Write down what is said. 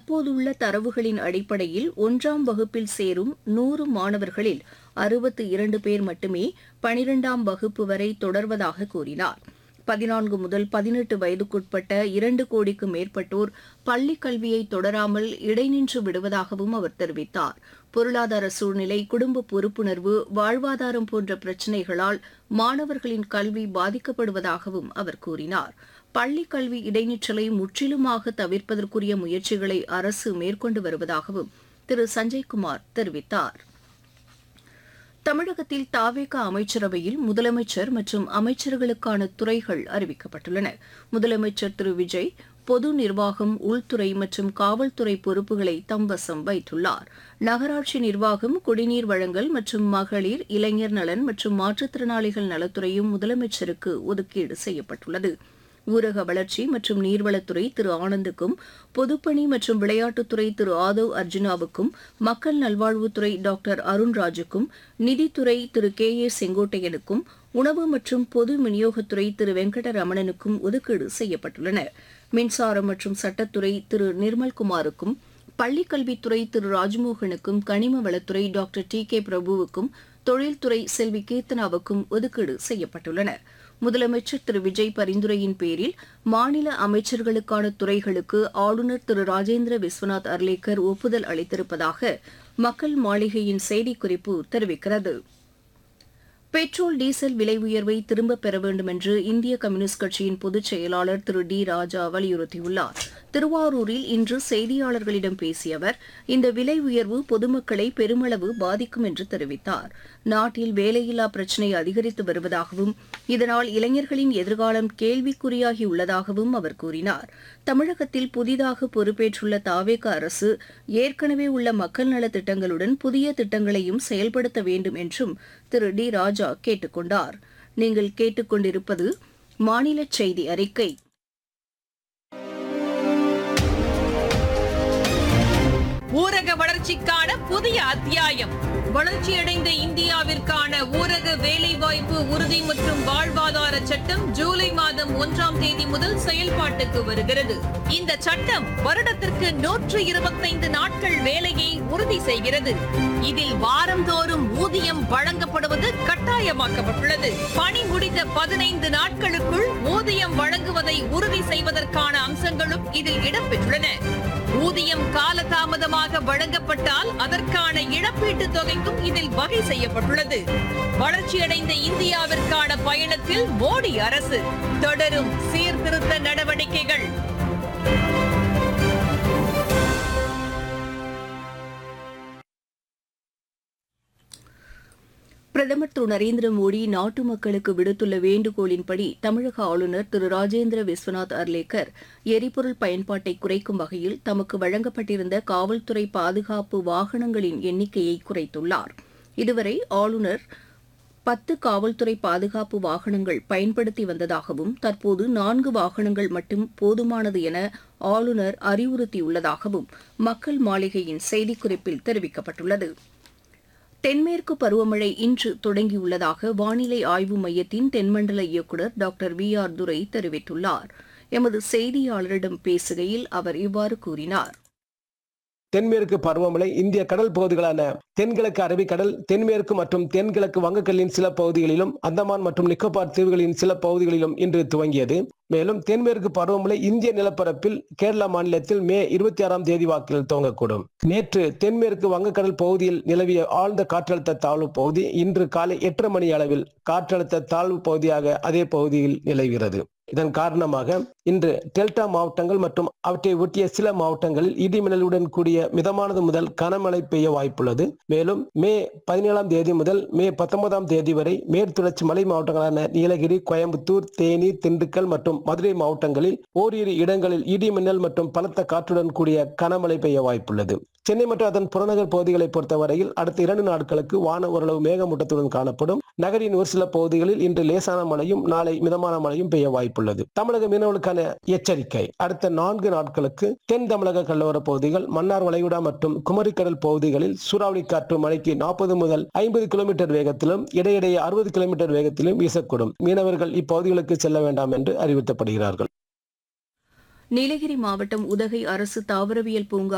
தற்போதுள்ள தரவுகளின் அடிப்படையில் ஒன்றாம் வகுப்பில் சேரும் நூறு மாணவர்களில் அறுபத்து இரண்டு பேர் மட்டுமே பனிரெண்டாம் வகுப்பு வரை தொடர்வதாக கூறினார் பதினான்கு முதல் பதினெட்டு வயதுக்குட்பட்ட இரண்டு கோடிக்கு மேற்பட்டோர் பள்ளிக் கல்வியை தொடராமல் இடைநின்று விடுவதாகவும் அவர் தெரிவித்தார் பொருளாதார சூழ்நிலை குடும்ப பொறுப்புணர்வு வாழ்வாதாரம் போன்ற பிரச்சினைகளால் மாணவர்களின் கல்வி பாதிக்கப்படுவதாகவும் அவர் கூறினார் பள்ளிக் கல்வி இடைநிற்றலை முற்றிலுமாக தவிர்ப்பதற்குரிய முயற்சிகளை அரசு மேற்கொண்டு வருவதாகவும் திரு சஞ்சய்குமார் தெரிவித்தார் தமிழகத்தில் தாவேக அமைச்சரவையில் முதலமைச்சர் மற்றும் அமைச்சர்களுக்கான துறைகள் அறிவிக்கப்பட்டுள்ளன முதலமைச்சர் திரு விஜய் பொது நிர்வாகம் உள்துறை மற்றும் காவல்துறை பொறுப்புகளை தம்வசம் வைத்துள்ளார் நகராட்சி நிர்வாகம் குடிநீர் வழங்கல் மற்றும் மகளிர் இளைஞர் நலன் மற்றும் மாற்றுத்திறனாளிகள் நலத்துறையும் முதலமைச்சருக்கு ஒதுக்கீடு செய்யப்பட்டுள்ளது ஊரக வளர்ச்சி மற்றும் நீர்வளத்துறை திரு ஆனந்துக்கும் பொதுப்பணி மற்றும் விளையாட்டுத்துறை திரு ஆதவ் அர்ஜுனாவுக்கும் மக்கள் நல்வாழ்வுத்துறை டாக்டர் அருண்ராஜுக்கும் நிதித்துறை திரு கே ஏ செங்கோட்டையனுக்கும் உணவு மற்றும் பொது விநியோகத்துறை திரு வெங்கடரமணனுக்கும் ஒதுக்கீடு செய்யப்பட்டுள்ளன மின்சாரம் மற்றும் சட்டத்துறை திரு நிர்மல்குமாருக்கும் பள்ளிக்கல்வித்துறை திரு ராஜ்மோகனுக்கும் கனிம வளத்துறை டாக்டர் டி கே பிரபுவுக்கும் தொழில்துறை செல்வி கீர்த்தனாவுக்கும் ஒதுக்கீடு செய்யப்பட்டுள்ளன முதலமைச்சர் திரு விஜய் பரிந்துரையின் பேரில் மாநில அமைச்சர்களுக்கான துறைகளுக்கு ஆளுநர் திரு ராஜேந்திர விஸ்வநாத் அர்லேக்கர் ஒப்புதல் அளித்திருப்பதாக மக்கள் மாளிகையின் செய்திக்குறிப்பு தெரிவிக்கிறது பெட்ரோல் டீசல் விலை உயர்வை திரும்பப் பெற வேண்டும் என்று இந்திய கம்யூனிஸ்ட் கட்சியின் பொதுச் செயலாளர் திரு டி ராஜா வலியுறுத்தியுள்ளார் திருவாரூரில் இன்று செய்தியாளர்களிடம் பேசிய அவர் இந்த விலை உயர்வு பொதுமக்களை பெருமளவு பாதிக்கும் என்று தெரிவித்தார் நாட்டில் வேலையில்லா பிரச்சினை அதிகரித்து வருவதாகவும் இதனால் இளைஞர்களின் எதிர்காலம் கேள்விக்குறியாகி உள்ளதாகவும் அவர் கூறினார் தமிழகத்தில் புதிதாக பொறுப்பேற்றுள்ள தாவேக அரசு ஏற்கனவே உள்ள மக்கள் நலத் திட்டங்களுடன் புதிய திட்டங்களையும் செயல்படுத்த வேண்டும் என்றும் திரு டி ராஜா கேட்டுக் கொண்டார் நீங்கள் கேட்டுக்கொண்டிருப்பது மாநில செய்தி அறிக்கை ஊரக வளர்ச்சிக்கான புதிய அத்தியாயம் வளர்ச்சியடைந்த இந்தியாவிற்கான ஊரக வேலைவாய்ப்பு உறுதி மற்றும் வாழ்வாதார சட்டம் ஜூலை மாதம் ஒன்றாம் தேதி முதல் செயல்பாட்டுக்கு வருகிறது இந்த சட்டம் வருடத்திற்கு நூற்று இருபத்தைந்து நாட்கள் வேலையை உறுதி செய்கிறது இதில் வாரந்தோறும் ஊதியம் வழங்கப்படுவது கட்டாயமாக்கப்பட்டுள்ளது பணி முடிந்த பதினைந்து நாட்களுக்குள் ஊதியம் வழங்குவதை உறுதி செய்வதற்கான அம்சங்களும் இதில் இடம்பெற்றுள்ளன ஊதியம் காலதாமதமாக வழங்கப்பட்டால் அதற்கான இழப்பீட்டுத் தொகைக்கும் இதில் வகை செய்யப்பட்டுள்ளது வளர்ச்சியடைந்த இந்தியாவிற்கான பயணத்தில் மோடி அரசு தொடரும் சீர்திருத்த நடவடிக்கைகள் பிரதமர் திரு நரேந்திர மோடி நாட்டு மக்களுக்கு விடுத்துள்ள வேண்டுகோளின்படி தமிழக ஆளுநர் திரு ராஜேந்திர விஸ்வநாத் அர்லேக்கர் எரிபொருள் பயன்பாட்டை குறைக்கும் வகையில் தமக்கு வழங்கப்பட்டிருந்த காவல்துறை பாதுகாப்பு வாகனங்களின் எண்ணிக்கையை குறைத்துள்ளார் இதுவரை ஆளுநர் பத்து காவல்துறை பாதுகாப்பு வாகனங்கள் பயன்படுத்தி வந்ததாகவும் தற்போது நான்கு வாகனங்கள் மட்டும் போதுமானது என ஆளுநர் அறிவுறுத்தியுள்ளதாகவும் மக்கள் மாளிகையின் செய்திக்குறிப்பில் தெரிவிக்கப்பட்டுள்ளது தென்மேற்கு பருவமழை இன்று தொடங்கியுள்ளதாக வானிலை ஆய்வு மையத்தின் தென்மண்டல இயக்குநர் டாக்டர் வி ஆர் துரை தெரிவித்துள்ளார் எமது செய்தியாளரிடம் பேசுகையில் அவர் இவ்வாறு கூறினார் தென்மேற்கு பருவமழை இந்திய கடல் பகுதிகளான தென்கிழக்கு அரபிக்கடல் தென்மேற்கு மற்றும் தென்கிழக்கு வங்கக்கடலின் சில பகுதிகளிலும் அந்தமான் மற்றும் நிக்கோபார் தீவுகளின் சில பகுதிகளிலும் இன்று துவங்கியது மேலும் தென்மேற்கு பருவமழை இந்திய நிலப்பரப்பில் கேரளா மாநிலத்தில் மே இருபத்தி ஆறாம் தேதி வாக்கில் துவங்கக்கூடும் நேற்று தென்மேற்கு வங்கக்கடல் பகுதியில் நிலவிய ஆழ்ந்த காற்றழுத்த தாழ்வு பகுதி இன்று காலை எட்டரை மணி அளவில் காற்றழுத்த தாழ்வு பகுதியாக அதே பகுதியில் நிலவுகிறது இதன் காரணமாக இன்று டெல்டா மாவட்டங்கள் மற்றும் அவற்றை ஒட்டிய சில மாவட்டங்களில் இடிமின்னலுடன் கூடிய மிதமானது முதல் கனமழை பெய்ய வாய்ப்புள்ளது மேலும் மே பதினேழாம் தேதி முதல் மே பத்தொன்பதாம் தேதி வரை மேற்குதொடர்ச்சி மலை மாவட்டங்களான நீலகிரி கோயம்புத்தூர் தேனி திண்டுக்கல் மற்றும் மதுரை மாவட்டங்களில் ஓரிரு இடங்களில் இடிமின்னல் மற்றும் பலத்த காற்றுடன் கூடிய கனமழை பெய்ய வாய்ப்புள்ளது சென்னை மற்றும் அதன் புறநகர் பகுதிகளை பொறுத்தவரையில் அடுத்த இரண்டு நாட்களுக்கு வான ஓரளவு மேகமூட்டத்துடன் காணப்படும் நகரின் ஒரு சில பகுதிகளில் இன்று லேசான மழையும் நாளை மிதமான மழையும் பெய்ய வாய்ப்புள்ளது தமிழக மீனவர்களுக்கான எச்சரிக்கை அடுத்த நான்கு நாட்களுக்கு தென் தமிழக கடலோர பகுதிகள் மன்னார் வளைகுடா மற்றும் குமரிக்கடல் பகுதிகளில் சூறாவளி காற்று மணிக்கு நாற்பது முதல் ஐம்பது கிலோமீட்டர் வேகத்திலும் இடையிடையே அறுபது கிலோமீட்டர் வேகத்திலும் வீசக்கூடும் மீனவர்கள் இப்பகுதிகளுக்கு செல்ல வேண்டாம் என்று அறிவுறுத்தப்படுகிறார்கள் நீலகிரி மாவட்டம் உதகை அரசு தாவரவியல் பூங்கா